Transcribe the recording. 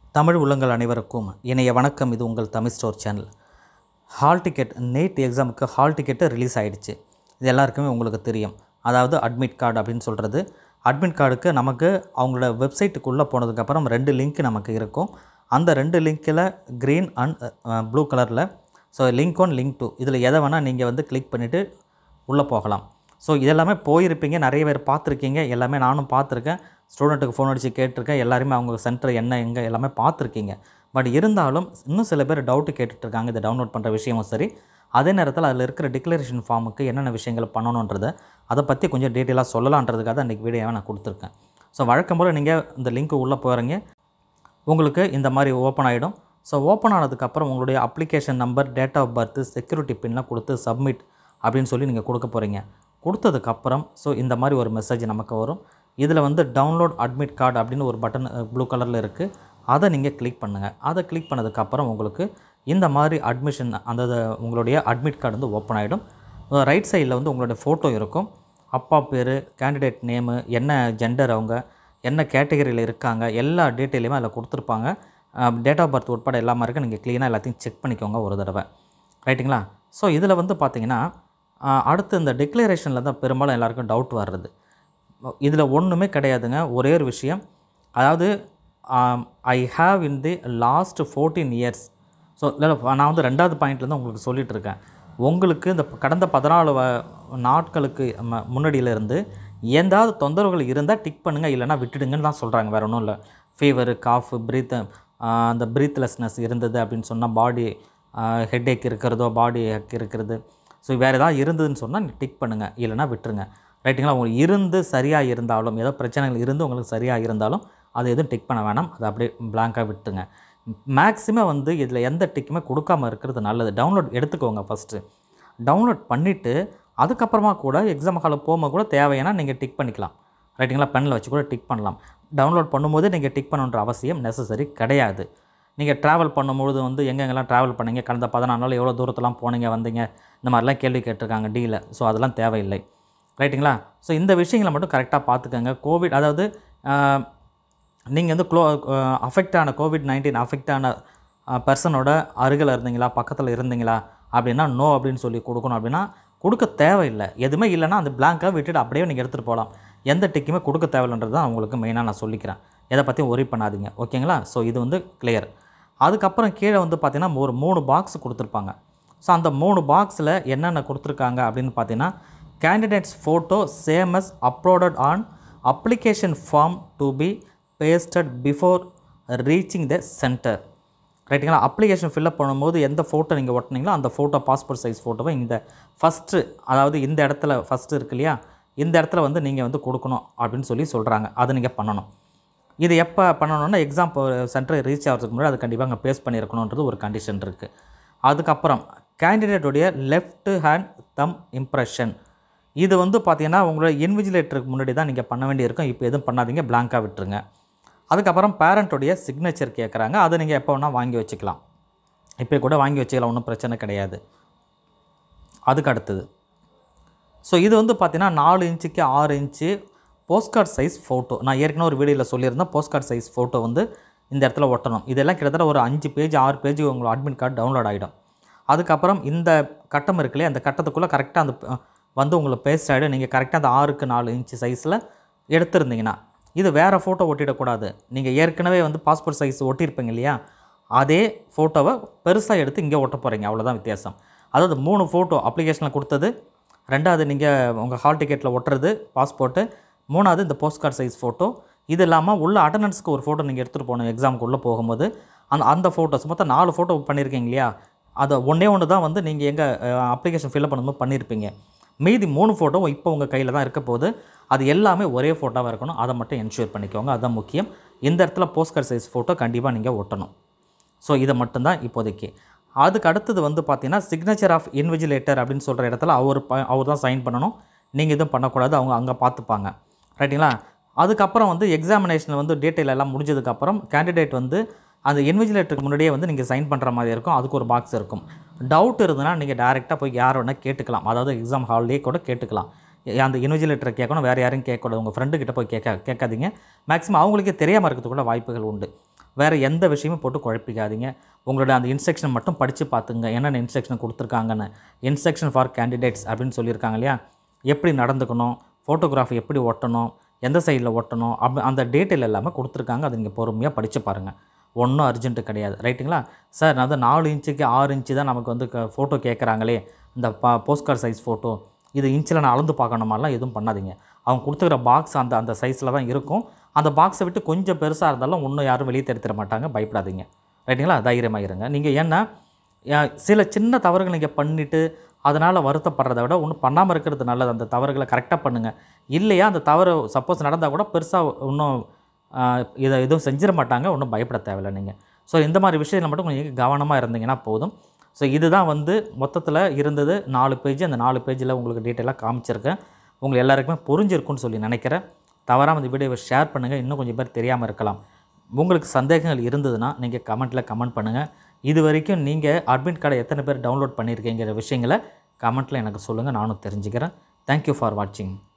தமிழ் உள்ளங்கள் அனைவருக்கும் இணைய வணக்கம் இது உங்கள் Tamil store channel hall ticket NEET எக்ஸாமுக்கு ஹால் டிக்கெட்டு ரிலீஸ் ஆகிடுச்சு இது எல்லாருக்குமே உங்களுக்கு தெரியும் அதாவது அட்மிட் கார்டு அப்படின்னு சொல்கிறது அட்மிட் கார்டுக்கு நமக்கு அவங்களோட வெப்சைட்டுக்குள்ளே போனதுக்கப்புறம் ரெண்டு லிங்க் நமக்கு இருக்கும் அந்த ரெண்டு லிங்க்கில் க்ரீன் அண்ட் ப்ளூ கலரில் so link one link two இதில் எதை வேணால் நீங்கள் வந்து கிளிக் பண்ணிவிட்டு உள்ளே போகலாம் ஸோ இதெல்லாமே போயிருப்பீங்க நிறைய பேர் பார்த்துருக்கீங்க எல்லாமே நானும் பார்த்துருக்கேன் ஸ்டூடெண்ட்டுக்கு ஃபோன் அடித்து கேட்டிருக்கேன் எல்லாருமே அவங்க சென்டர் என்ன எங்கே எல்லாமே பார்த்துருக்கீங்க பட் இருந்தாலும் இன்னும் சில பேர் டவுட்டு கேட்டுட்ருக்காங்க இதை டவுன்லோட் பண்ணுற விஷயமும் சரி அதே நேரத்தில் அதில் இருக்கிற டிக்ளரேஷன் ஃபார்முக்கு என்னென்ன விஷயங்கள் பண்ணணுன்றதை அதை பற்றி கொஞ்சம் டீட்டெயிலாக சொல்லலான்றதுக்காக தான் இன்றைக்கி வீடியோவை நான் கொடுத்துருக்கேன் ஸோ வழக்கம் போல் நீங்கள் இந்த லிங்க்கு உள்ளே போகிறீங்க உங்களுக்கு இந்த மாதிரி ஓப்பன் ஆகிடும் ஸோ ஓப்பன் ஆனதுக்கப்புறம் உங்களுடைய application number date of birth security பின்லாம் கொடுத்து சப்மிட் அப்படின்னு சொல்லி நீங்கள் கொடுக்க போகிறீங்க கொடுத்ததுக்கப்புறம் ஸோ இந்த மாதிரி ஒரு மெசேஜ் நமக்கு வரும் இதில் வந்து டவுன்லோட் அட்மிட் கார்டு அப்படின்னு ஒரு பட்டன் ப்ளூ கலரில் இருக்குது அதை நீங்கள் கிளிக் பண்ணுங்கள் அதை கிளிக் பண்ணதுக்கப்புறம் உங்களுக்கு இந்த மாதிரி அட்மிஷன் அந்த உங்களுடைய அட்மிட் கார்டு வந்து ஓப்பன் ஆகிடும் ரைட் சைடில் வந்து உங்களுடைய ஃபோட்டோ இருக்கும் அப்பா பேர் கேண்டிடேட் நேமு என்ன ஜெண்டர் அவங்க என்ன கேட்டகரியில் இருக்காங்க எல்லா டீட்டெயிலுமே அதில் கொடுத்துருப்பாங்க டேட் ஆஃப் பர்த் உட்பட எல்லாமே இருக்குது நீங்கள் க்ளீனாக எல்லாத்தையும் செக் பண்ணிக்கோங்க ஒரு தடவை ரைட்டுங்களா ஸோ இதில் வந்து பார்த்தீங்கன்னா ஆஹ், அடுத்து இந்த டிக்ளரேஷனில் தான் பெரும்பாலும் எல்லாருக்கும் டவுட் வர்றது இதில் ஒன்றுமே கிடையாதுங்க ஒரே ஒரு விஷயம் அதாவது I have in the last fourteen years so இல்லை நான் வந்து ரெண்டாவது பாயிண்ட்லேருந்து உங்களுக்கு சொல்லிட்டு இருக்கேன் உங்களுக்கு இந்த கடந்த பதினாலு வ நாட்களுக்கு ம- முன்னாடியிலேருந்து எந்தாவது தொந்தரவுகள் இருந்தால் டிக் பண்ணுங்கள் இல்லைன்னா விட்டுடுங்கன்னு தான் சொல்கிறாங்க வேறு ஒன்றும் இல்லை ஃபீவரு காஃபு ப்ரீத் அந்த ப்ரீத்லெஸ்னஸ் இருந்தது அப்படின்னு சொன்னால் பாடி ஹெட்ஏக் இருக்கிறதோ பாடி ஹெக் இருக்கிறது ஸோ வேறு ஏதாவது இருந்ததுன்னு சொன்னால் நீங்கள் டிக் பண்ணுங்கள் இல்லைன்னா விட்டுருங்க ரைட்டுங்களா உங்களுக்கு இருந்து சரியாக இருந்தாலும் ஏதோ பிரச்சனைகள் இருந்து உங்களுக்கு சரியாக இருந்தாலும் அதை எதுவும் டிக் பண்ண வேணாம் அதை அப்படியே blank-ஆ விட்டுருங்க மேக்ஸிமம் வந்து இதில் எந்த டிக்குமே கொடுக்காம இருக்கிறது நல்லது டவுன்லோட் எடுத்துக்கோங்க ஃபஸ்ட்டு டவுன்லோட் பண்ணிவிட்டு அதுக்கப்புறமா கூட எக்ஸாம் ஹாலில் போகும்போது கூட தேவையான நீங்கள் டிக் பண்ணிக்கலாம் ரைட்டுங்களா பெனில் வச்சு கூட டிக் பண்ணலாம் டவுன்லோட் பண்ணும்போது நீங்கள் டிக் பண்ணணுன்ற அவசியம் நெசசரி கிடையாது நீங்கள் ட்ராவல் பண்ணும்பொழுது வந்து எங்கெங்கெல்லாம் ட்ராவல் பண்ணீங்க கடந்த பதினாலு நாள் எவ்வளோ தூரத்தெல்லாம் போனீங்க வந்தீங்க இந்த மாதிரிலாம் கேள்வி கேட்டிருக்காங்க டீல ஸோ அதெல்லாம் தேவையில்லை ரைட்டுங்களா ஸோ இந்த விஷயங்களை மட்டும் கரெக்டாக பார்த்துக்கோங்க கோவிட் அதாவது நீங்கள் வந்து க்ளோ அஃபெக்ட் ஆன கோவிட் நைன்டீன் அஃபெக்ட் ஆன பர்சனோட அருகில் இருந்தீங்களா பக்கத்தில் இருந்தீங்களா அப்படின்னா நோ அப்படின்னு சொல்லி கொடுக்கணும் அப்படின்னா கொடுக்க தேவையில்லை எதுவுமே இல்லைன்னா அந்த பிளாங்காக விட்டுட்டு அப்படியே நீங்கள் எடுத்துகிட்டு போகலாம் எந்த டிக்குமே கொடுக்க தேவையில்லைன்றது தான் உங்களுக்கு மெயினாக நான் சொல்லிக்கிறேன் எதை பற்றியும் ஒரி பண்ணாதீங்க ஓகேங்களா ஸோ இது வந்து கிளியர் அதுக்கப்புறம் கீழே வந்து பார்த்தீங்கன்னா ஒரு மூணு பாக்ஸ் கொடுத்துருப்பாங்க ஸோ அந்த மூணு பாக்ஸில் என்னென்ன கொடுத்துருக்காங்க அப்படின்னு பார்த்தீங்கன்னா candidates photo same as uploaded on application form to be pasted before reaching the centre ரைட்டுங்களா அப்ளிகேஷன் ஃபில்அப் பண்ணும்போது எந்த ஃபோட்டோ நீங்கள் ஒட்டினீங்களோ அந்த ஃபோட்டோ பாஸ்போர்ட் சைஸ் ஃபோட்டோவை இந்த ஃபஸ்ட்டு அதாவது இந்த இடத்துல ஃபஸ்ட்டு இருக்கு இல்லையா இந்த இடத்துல வந்து நீங்கள் வந்து கொடுக்கணும் அப்படின்னு சொல்லி சொல்கிறாங்க அதை நீங்கள் பண்ணணும் இது எப்போ பண்ணணும்னா எக்ஸாம் சென்டர் ரீச் ஆகிறதுக்கு முன்னாடி அது கண்டிப்பாக அங்கே பேஸ் பண்ணியிருக்கணுன்றது ஒரு கண்டிஷன் இருக்குது அதுக்கப்புறம் கேண்டிடேட்டுடைய லெஃப்ட் ஹேண்ட் தம் இம்ப்ரெஷன் இது வந்து பார்த்தீங்கன்னா உங்களோட இன்விஜிலேட்டருக்கு முன்னாடி தான் நீங்கள் பண்ண வேண்டியிருக்கும் இப்போ எதுவும் பண்ணாதீங்க blank-ஆ விட்டுருங்க அதுக்கப்புறம் பேரண்ட்டுடைய சிக்னேச்சர் கேட்குறாங்க அதை நீங்கள் எப்போ வேணால் வாங்கி வச்சுக்கலாம் இப்போ கூட வாங்கி வச்சுக்கலாம் ஒன்றும் பிரச்சனை கிடையாது அதுக்கு அடுத்தது ஸோ இது வந்து பார்த்தீங்கன்னா நாலு இன்ச்சுக்கு ஆறு இன்ச்சு போஸ்ட்கார்ட் சைஸ் ஃபோட்டோ நான் ஏற்கனவே ஒரு வீடியோவில் சொல்லியிருந்தேன் போஸ்ட்கார்ட் சைஸ் ஃபோட்டோ வந்து இந்த இடத்துல ஒட்டணும் இதெல்லாம் கிட்டத்தட்ட ஒரு அஞ்சு பேஜ் ஆறு பேஜ் உங்களுக்கு அட்மிட் கார்டு டவுன்லோட் ஆகிடும் அதுக்கப்புறம் இந்த கட்டம் இருக்கு இல்லையா அந்த கட்டத்துக்குள்ளே கரெக்டாக அந்த அஹ், வந்து உங்களுக்கு பேஸ்ட் ஆகிடும் நீங்கள் கரெக்டாக அந்த ஆறுக்கு நாலு இன்ச்சு சைஸில் எடுத்திருந்தீங்கன்னா இது வேறு ஃபோட்டோ ஒட்டிடக்கூடாது நீங்கள் ஏற்கனவே வந்து பாஸ்போர்ட் சைஸ் ஒட்டியிருப்பீங்க இல்லையா அதே ஃபோட்டோவை பெருசாக எடுத்து இங்கே ஒட்ட போகிறீங்க அவ்வளோதான் வித்தியாசம் அதாவது மூணு ஃபோட்டோ அப்ளிகேஷனில் கொடுத்தது ரெண்டாவது நீங்கள் உங்கள் ஹால் டிக்கெட்டில் ஒட்டுறது பாஸ்போர்ட்டு மூணாவது இந்த போஸ்ட் கார்டு சைஸ் ஃபோட்டோ இது இல்லாமல் உள்ள அட்டண்டன்ஸ்க்கு ஒரு ஃபோட்டோ நீங்கள் எடுத்துகிட்டு போகணும் எக்ஸாமுக்கு உள்ளே போகும்போது அந்த அந்த ஃபோட்டோஸ் மொத்தம் நாலு ஃபோட்டோ பண்ணியிருக்கீங்க இல்லையா அதை ஒன்றே ஒன்று தான் வந்து நீங்கள் எங்கள் அப்ளிகேஷன் ஃபில்அப் பண்ணும்போது பண்ணியிருப்பீங்க மீதி மூணு ஃபோட்டோ இப்போ உங்கள் கையில் தான் இருக்க போகுது அது எல்லாமே ஒரே ஃபோட்டோவாக இருக்கணும் அதை மட்டும் என்ஷூர் பண்ணிக்கோங்க அதுதான் முக்கியம் இந்த இடத்துல போஸ்ட் கார்டு சைஸ் ஃபோட்டோ கண்டிப்பாக நீங்கள் ஒட்டணும் ஸோ இதை மட்டும்தான் இப்போதைக்கு அதுக்கு அடுத்தது வந்து பார்த்தீங்கன்னா சிக்னேச்சர் ஆஃப் இன்விஜிலேட்டர் அப்படின்னு சொல்கிற இடத்துல அவர் ப அவர் தான் சைன் பண்ணணும் நீங்கள் எதுவும் பண்ணக்கூடாது அவங்க அங்கே பார்த்துப்பாங்க ரைட்டுங்களா அதுக்கப்புறம் வந்து எக்ஸாமினேஷன் வந்து டீட்டெயில் எல்லாம் முடிஞ்சதுக்கப்புறம் கேண்டிடேட் வந்து அந்த இன்விஜிலேட்டருக்கு முன்னாடியே வந்து நீங்கள் சைன் பண்ணுற மாதிரி இருக்கும் அதுக்கு ஒரு பாக்ஸ் இருக்கும் டவுட் இருந்ததுன்னா நீங்கள் டேரெக்டாக போய் யார் வேணால் கேட்டுக்கலாம் அதாவது எக்ஸாம் ஹால்லேயே கூட கேட்டுக்கலாம் ஏ- அந்த இன்விஜிலேட்டரை கேட்கணும் வேறு யாரையும் கேட்கக்கூடாது உங்கள் ஃப்ரெண்டு கிட்ட போய் கேட்க கேட்காதீங்க மேக்ஸிமம் அவங்களுக்கே தெரியாமல் இருக்கிறதுக்கு கூட வாய்ப்புகள் உண்டு வேறு எந்த விஷயமும் போட்டு குழப்பிக்காதீங்க உங்களோட அந்த இன்ஸ்ட்ரக்ஷன் மட்டும் படித்து பார்த்துங்க என்னென்ன இன்ஸ்ட்ரக்ஷன் கொடுத்துருக்காங்கன்னு இன்ஸ்ட்ரக்ஷன் ஃபார் கேண்டிடேட்ஸ் அப்படின்னு சொல்லியிருக்காங்க இல்லையா எப்படி நடந்துக்கணும் ஃபோட்டோகிராஃபி எப்படி ஒட்டணும் எந்த சைடில் ஒட்டணும் அப் அந்த டீட்டெயில் எல்லாமே கொடுத்துருக்காங்க அதை நீங்கள் பொறுமையாக படித்து பாருங்கள் ஒன்றும் அர்ஜென்ட்டு கிடையாது ரைட்டுங்களா சார் நான் வந்து நாலு இன்ச்சுக்கு ஆறு இன்ச்சு தான் நமக்கு வந்து ஃபோட்டோ கேட்குறாங்களே இந்த பா போஸ்ட் கார்டு சைஸ் ஃபோட்டோ இது இன்ச்சில் நான் அளந்து பார்க்கணுமாலாம் எதுவும் பண்ணாதீங்க அவங்க கொடுத்துக்கிற பாக்ஸ் அந்த அந்த சைஸில் தான் இருக்கும் அந்த பாக்ஸை விட்டு கொஞ்சம் பெருசாக இருந்தாலும் ஒன்றும் யாரும் வெளியே தெரிவித்திட மாட்டாங்க பயப்படாதீங்க ரைட்டுங்களா தைரியமாக இருங்க நீங்கள் ஏன்னா யா- சில சின்ன தவறுகள் நீங்கள் பண்ணிவிட்டு அதனால் வருத்தப்படுறத விட ஒன்றும் பண்ணாமல் இருக்கிறது நல்லது அந்த தவறுகளை கரெக்டாக பண்ணுங்கள் இல்லையா அந்த தவறு சப்போஸ் நடந்தால் கூட பெருசாக இன்னும் இதை எதுவும் செஞ்சிட மாட்டாங்க ஒன்றும் பயப்பட தேவையில்லை நீங்கள் ஸோ இந்த மாதிரி விஷயத்தில் மட்டும் கொஞ்சம் கவனமாக இருந்தீங்கன்னா போதும் ஸோ இதுதான் வந்து மொத்தத்தில் இருந்தது நாலு பேஜ் அந்த நாலு பேஜில் உங்களுக்கு டீட்டெயிலாக காமிச்சிருக்கேன் உங்களுக்கு எல்லாருக்குமே புரிஞ்சிருக்கும்னு சொல்லி நினைக்கிறேன் தவறாமல் இந்த வீடியோவை ஷேர் பண்ணுங்கள் இன்னும் கொஞ்சம் பேர் தெரியாமல் இருக்கலாம் உங்களுக்கு சந்தேகங்கள் இருந்ததுன்னா நீங்கள் கமெண்ட்டில் கமெண்ட் பண்ணுங்கள் இது வரைக்கும் நீங்கள் அட்மிட் கார்டை எத்தனை பேர் டவுன்லோட் பண்ணியிருக்கீங்கிற விஷயங்களை கமெண்ட்டில் எனக்கு சொல்லுங்கள் நானும் தெரிஞ்சுக்கிறேன் தேங்க்யூ ஃபார் வாட்சிங்